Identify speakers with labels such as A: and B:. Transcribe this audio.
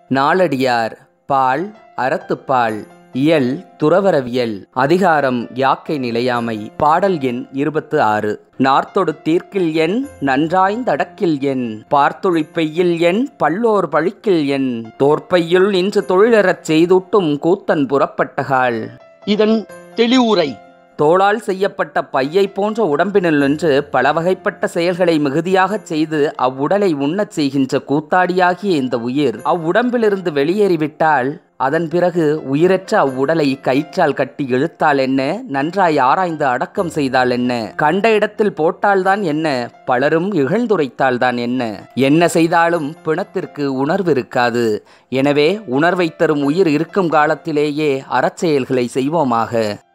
A: நாளடியார் பால் அறத்துப்பால் இயல் துறவரவியல் அதிகாரம் யாக்கை நிலையாமை பாடல் எண் இருபத்து ஆறு நார்த்தொடு தீர்க்கில் எண் நன்றாய்ந்தடக்கில் எண் பார்த்தொழிப்பையில் எண் பல்லோர் பழிக்கில் எண் தோற்பையுள் நின்று தொழிலறச் செய்தூட்டும் கூத்தன் புறப்பட்டகால்
B: இதன் தெளிவுரை
A: தோளால் செய்யப்பட்ட பையை போன்ற உடம்பினில் நின்று பல வகைப்பட்ட செயல்களை மிகுதியாகச் செய்து அவ்வுடலை உண்ணச் செய்கின்ற கூத்தாடியாகிய இந்த உயிர் அவ்வுடம்பிலிருந்து வெளியேறிவிட்டால் அதன் பிறகு உயிரற்ற அவ்வுடலை கயிற்றால் கட்டி இழுத்தால் என்ன நன்றாய் ஆராய்ந்து அடக்கம் செய்தால் என்ன கண்ட இடத்தில் போட்டால்தான் என்ன பலரும் இகழ்ந்துரைத்தால்தான் என்ன என்ன செய்தாலும் பிணத்திற்கு உணர்வு இருக்காது எனவே உணர்வை தரும் உயிர் இருக்கும் காலத்திலேயே அறச்செயல்களை செய்வோமாக